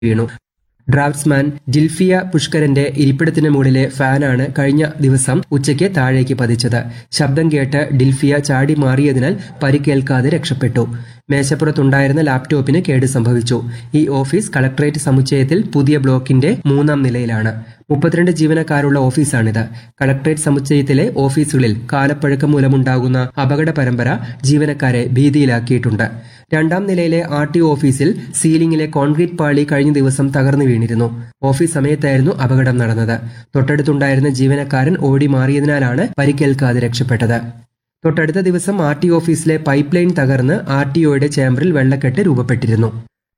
വീണു ഡ്രാഫ്റ്റ്സ്മാൻ ജിൽഫിയ പുഷ്കരന്റെ ഇരിപ്പിടത്തിന് മുകളിലെ ഫാനാണ് കഴിഞ്ഞ ദിവസം ഉച്ചയ്ക്ക് താഴേക്ക് പതിച്ചത് ശബ്ദം കേട്ട് ഡിൽഫിയ ചാടി മാറിയതിനാൽ പരിക്കേൽക്കാതെ രക്ഷപ്പെട്ടു മേശപ്പുറത്തുണ്ടായിരുന്ന ലാപ്ടോപ്പിന് കേട് സംഭവിച്ചു ഈ ഓഫീസ് കളക്ടറേറ്റ് സമുച്ചയത്തിൽ പുതിയ ബ്ലോക്കിന്റെ മൂന്നാം നിലയിലാണ് മുപ്പത്തിരണ്ട് ജീവനക്കാരുള്ള ഓഫീസാണിത് കളക്ടറേറ്റ് സമുച്ചയത്തിലെ ഓഫീസുകളിൽ കാലപ്പഴക്കം മൂലമുണ്ടാകുന്ന അപകട പരമ്പര ജീവനക്കാരെ ഭീതിയിലാക്കിയിട്ടുണ്ട് രണ്ടാം നിലയിലെ ആർ ടി ഓഫീസിൽ സീലിംഗിലെ കോൺക്രീറ്റ് പാളി കഴിഞ്ഞ ദിവസം തകർന്നു വീണിരുന്നു ഓഫീസ് സമയത്തായിരുന്നു അപകടം നടന്നത് തൊട്ടടുത്തുണ്ടായിരുന്ന ജീവനക്കാരൻ ഓടി മാറിയതിനാലാണ് പരിക്കേൽക്കാതെ രക്ഷപ്പെട്ടത് തൊട്ടടുത്ത ദിവസം ആർ ടി ഓഫീസിലെ പൈപ്പ് ലൈൻ തകർന്ന് ആർ ടി ഒയുടെ ചേംബറിൽ വെള്ളക്കെട്ട് രൂപപ്പെട്ടിരുന്നു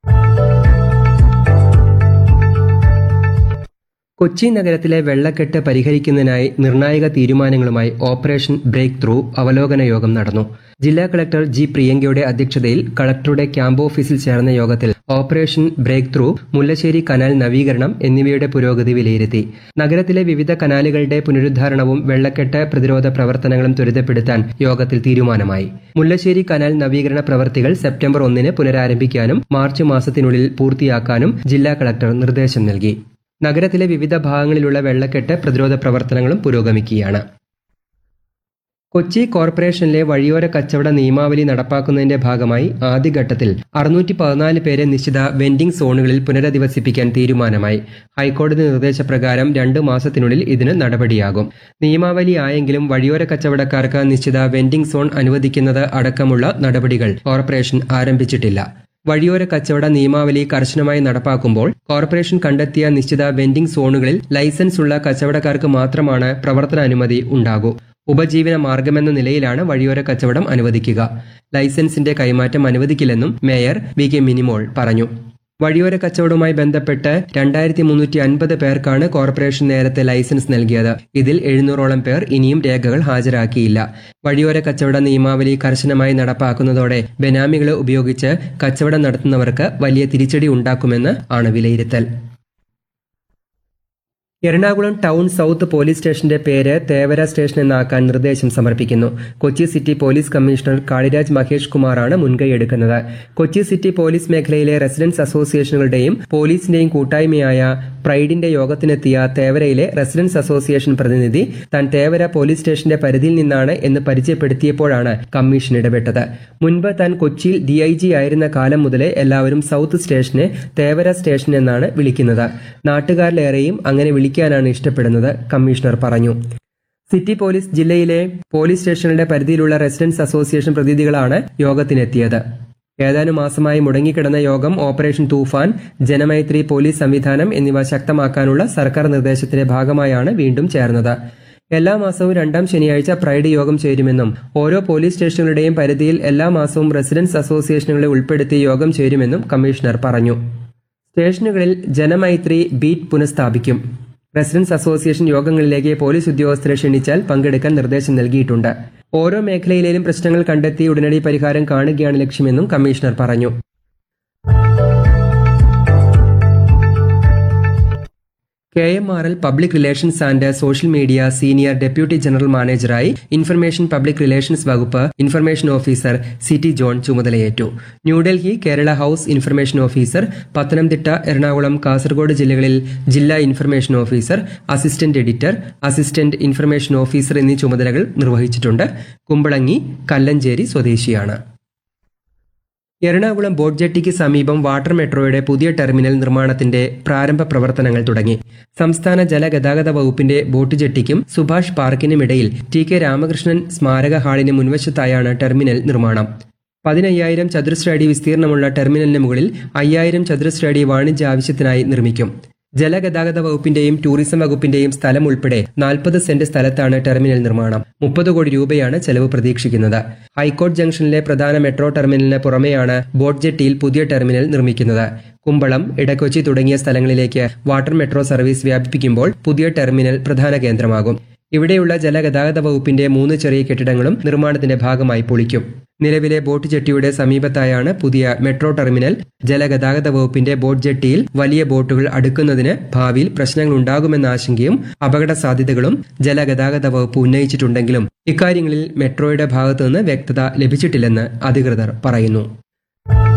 കൊച്ചി നഗരത്തിലെ വെള്ളക്കെട്ട് പരിഹരിക്കുന്നതിനായി നിർണായക തീരുമാനങ്ങളുമായി ഓപ്പറേഷൻ ബ്രേക്ക് ത്രൂ അവലോകന യോഗം നടന്നു ജില്ലാ കളക്ടർ ജി പ്രിയങ്കയുടെ അധ്യക്ഷതയിൽ കളക്ടറുടെ ക്യാമ്പ് ഓഫീസിൽ ചേർന്ന യോഗത്തിൽ operation break through Mullassery canal നവീകരണം എന്നിവയുടെ പുരോഗതി വിലയിരുത്തി നഗരത്തിലെ വിവിധ കനാലുകളുടെ പുനരുദ്ധാരണവും വെള്ളക്കെട്ട് പ്രതിരോധ പ്രവർത്തനങ്ങളും ത്വരിതപ്പെടുത്താൻ യോഗത്തിൽ തീരുമാനമായി മുല്ലശ്ശേരി കനാൽ നവീകരണ പ്രവൃത്തികൾ സെപ്റ്റംബർ ഒന്നിന് പുനരാരംഭിക്കാനും മാർച്ച് മാസത്തിനുള്ളിൽ പൂർത്തിയാക്കാനും ജില്ലാ കളക്ടർ നിർദ്ദേശം നൽകി നഗരത്തിലെ വിവിധ ഭാഗങ്ങളിലുള്ള വെള്ളക്കെട്ട് പ്രതിരോധ പ്രവർത്തനങ്ങളും പുരോഗമിക്കുകയാണ് കൊച്ചി കോർപ്പറേഷനിലെ വഴിയോര കച്ചവട നിയമാവലി നടപ്പാക്കുന്നതിന്റെ ഭാഗമായി ആദ്യഘട്ടത്തിൽ അറുന്നൂറ്റി പതിനാല് പേരെ നിശ്ചിത വെൻഡിംഗ് സോണുകളിൽ പുനരധിവസിപ്പിക്കാൻ തീരുമാനമായി ഹൈക്കോടതി നിർദ്ദേശപ്രകാരം രണ്ടു മാസത്തിനുള്ളിൽ ഇതിന് നടപടിയാകും നിയമാവലി ആയെങ്കിലും വഴിയോര കച്ചവടക്കാർക്ക് നിശ്ചിത വെൻഡിംഗ് സോൺ അനുവദിക്കുന്നത് അടക്കമുള്ള നടപടികൾ കോർപ്പറേഷൻ ആരംഭിച്ചിട്ടില്ല വഴിയോര കച്ചവട നിയമാവലി കർശനമായി നടപ്പാക്കുമ്പോൾ കോർപ്പറേഷൻ കണ്ടെത്തിയ നിശ്ചിത വെൻഡിംഗ് സോണുകളിൽ ലൈസൻസ് ഉള്ള കച്ചവടക്കാർക്ക് മാത്രമാണ് പ്രവർത്തനാനുമതി ഉണ്ടാകൂ ഉപജീവന മാർഗമെന്ന നിലയിലാണ് വഴിയോര കച്ചവടം അനുവദിക്കുക ലൈസൻസിന്റെ കൈമാറ്റം അനുവദിക്കില്ലെന്നും മേയർ വി കെ മിനിമോൾ പറഞ്ഞു വഴിയോര കച്ചവടവുമായി ബന്ധപ്പെട്ട് രണ്ടായിരത്തി മുന്നൂറ്റി അൻപത് പേർക്കാണ് കോർപ്പറേഷൻ നേരത്തെ ലൈസൻസ് നൽകിയത് ഇതിൽ എഴുന്നൂറോളം പേർ ഇനിയും രേഖകൾ ഹാജരാക്കിയില്ല വഴിയോര കച്ചവട നിയമാവലി കർശനമായി നടപ്പാക്കുന്നതോടെ ബെനാമികളെ ഉപയോഗിച്ച് കച്ചവടം നടത്തുന്നവർക്ക് വലിയ തിരിച്ചടി ഉണ്ടാക്കുമെന്ന് ആണ് വിലയിരുത്തൽ എറണാകുളം ടൗൺ സൗത്ത് പോലീസ് സ്റ്റേഷന്റെ പേര് തേവര സ്റ്റേഷൻ എന്നാക്കാൻ നിർദ്ദേശം സമർപ്പിക്കുന്നു Kochi city police commissioner Kaliraj Mahesh കുമാറാണ് മുൻകൈയെടുക്കുന്നത് കൊച്ചി സിറ്റി പോലീസ് മേഖലയിലെ റെസിഡൻസ് അസോസിയേഷനുകളുടെയും പോലീസിന്റെയും കൂട്ടായ്മയായ പ്രൈഡിന്റെ യോഗത്തിനെത്തിയ തേവരയിലെ റെസിഡൻസ് അസോസിയേഷൻ പ്രതിനിധി താൻ തേവര പോലീസ് സ്റ്റേഷന്റെ പരിധിയിൽ നിന്നാണ് എന്ന് പരിചയപ്പെടുത്തിയപ്പോഴാണ് കമ്മീഷൻ ഇടപെട്ടത് മുൻപ് താൻ കൊച്ചിയിൽ ഡിഐജി ആയിരുന്ന കാലം മുതലേ എല്ലാവരും സൗത്ത് സ്റ്റേഷനെ തേവര സ്റ്റേഷൻ എന്നാണ് വിളിക്കുന്നത് നാട്ടുകാരിലേറെയും അങ്ങനെ വിളിക്കാനാണ് ഇഷ്ടപ്പെടുന്നത് കമ്മീഷണർ പറഞ്ഞു സിറ്റി പോലീസ് ജില്ലയിലെ പോലീസ് സ്റ്റേഷനുകളുടെ പരിധിയിലുള്ള റെസിഡൻസ് അസോസിയേഷൻ പ്രതിനിധികളാണ് യോഗത്തിനെത്തിയത് ഏതാനും മാസമായി മുടങ്ങിക്കിടന്ന യോഗം ഓപ്പറേഷൻ തൂഫാൻ ജനമൈത്രി പോലീസ് സംവിധാനം എന്നിവ ശക്തമാക്കാനുള്ള സർക്കാർ നിർദ്ദേശത്തിന്റെ ഭാഗമായാണ് വീണ്ടും ചേർന്നത് എല്ലാ മാസവും രണ്ടാം ശനിയാഴ്ച പ്രൈഡ് യോഗം ചേരുമെന്നും ഓരോ പോലീസ് സ്റ്റേഷനുകളുടെയും പരിധിയിൽ എല്ലാ മാസവും റെസിഡൻസ് അസോസിയേഷനുകളെ ഉൾപ്പെടുത്തി യോഗം ചേരുമെന്നും കമ്മീഷണർ പറഞ്ഞു സ്റ്റേഷനുകളിൽ ജനമൈത്രി ബീറ്റ് പുനഃസ്ഥാപിക്കും റെസിഡൻസ് അസോസിയേഷൻ യോഗങ്ങളിലേക്ക് പോലീസ് ഉദ്യോഗസ്ഥരെ ക്ഷണിച്ചാൽ പങ്കെടുക്കാൻ നിർദ്ദേശം നൽകിയിട്ടുണ്ട് ഓരോ മേഖലയിലെയും പ്രശ്നങ്ങൾ കണ്ടെത്തി ഉടനടി പരിഹാരം കാണുകയാണ് ലക്ഷ്യമെന്നും കമ്മീഷണർ പറഞ്ഞു K M R L public relations and social media senior deputy general മാനേജറായി ഇൻഫർമേഷൻ പബ്ലിക് റിലേഷൻസ് വകുപ്പ് information officer C T John ചുമതലയേറ്റു New Delhi Kerala house information officer Pathanamthitta Ernakulam Kasaragod ജില്ലകളിൽ ജില്ലാ information officer assistant editor assistant information officer എന്നീ ചുമതലകൾ നിർവഹിച്ചിട്ടുണ്ട് കുമ്പളങ്ങി കല്ലഞ്ചേരി സ്വദേശിയാണ് Ernakulam boat ജെട്ടിക്ക് സമീപം water മെട്രോയുടെ പുതിയ ടെർമിനൽ നിർമ്മാണത്തിന്റെ പ്രാരംഭ പ്രവർത്തനങ്ങൾ തുടങ്ങി സംസ്ഥാന ജലഗതാഗത വകുപ്പിന്റെ ബോട്ട് ജെട്ടിക്കും സുഭാഷ് പാർക്കിനുമിടയിൽ ടി കെ രാമകൃഷ്ണൻ സ്മാരക ഹാളിന് മുൻവശത്തായാണ് ടെർമിനൽ നിർമ്മാണം പതിനയ്യായിരം ചതുരശ്ര അടി വിസ്തീർണമുള്ള ടെർമിനലിന് മുകളിൽ അയ്യായിരം ചതുരശ്ര അടി വാണിജ്യ ആവശ്യത്തിനായി നിർമ്മിക്കും ജലഗതാഗത വകുപ്പിന്റെയും ടൂറിസം വകുപ്പിന്റെയും സ്ഥലം ഉൾപ്പെടെ നാൽപ്പത് സെന്റ് സ്ഥലത്താണ് ടെർമിനൽ നിർമ്മാണം മുപ്പത് കോടി രൂപയാണ് ചെലവ് പ്രതീക്ഷിക്കുന്നത് ഹൈക്കോർട്ട് ജംഗ്ഷനിലെ പ്രധാന മെട്രോ ടെർമിനലിന് പുറമെയാണ് ബോട്ട് ജെട്ടിയിൽ പുതിയ ടെർമിനൽ നിർമ്മിക്കുന്നത് കുമ്പളം ഇടക്കൊച്ചി തുടങ്ങിയ സ്ഥലങ്ങളിലേക്ക് വാട്ടർ മെട്രോ സർവീസ് വ്യാപിപ്പിക്കുമ്പോൾ പുതിയ ടെർമിനൽ പ്രധാന കേന്ദ്രമാകും ഇവിടെയുള്ള ജലഗതാഗത വകുപ്പിന്റെ മൂന്ന് ചെറിയ കെട്ടിടങ്ങളും നിർമ്മാണത്തിന്റെ ഭാഗമായി പൊളിക്കും നിലവിലെ ബോട്ട് ജെട്ടിയുടെ സമീപത്തായാണ് പുതിയ മെട്രോ ടെർമിനൽ ജലഗതാഗത വകുപ്പിന്റെ ബോട്ട് ജെട്ടിയിൽ വലിയ ബോട്ടുകൾ അടുക്കുന്നതിന് ഭാവിയിൽ പ്രശ്നങ്ങൾ ഉണ്ടാകുമെന്ന ആശങ്കയും അപകട സാധ്യതകളും ജലഗതാഗത വകുപ്പ് ഉന്നയിച്ചിട്ടുണ്ടെങ്കിലും ഇക്കാര്യങ്ങളിൽ മെട്രോയുടെ ഭാഗത്തുനിന്ന് വ്യക്തത ലഭിച്ചിട്ടില്ലെന്ന് അധികൃതർ പറയുന്നു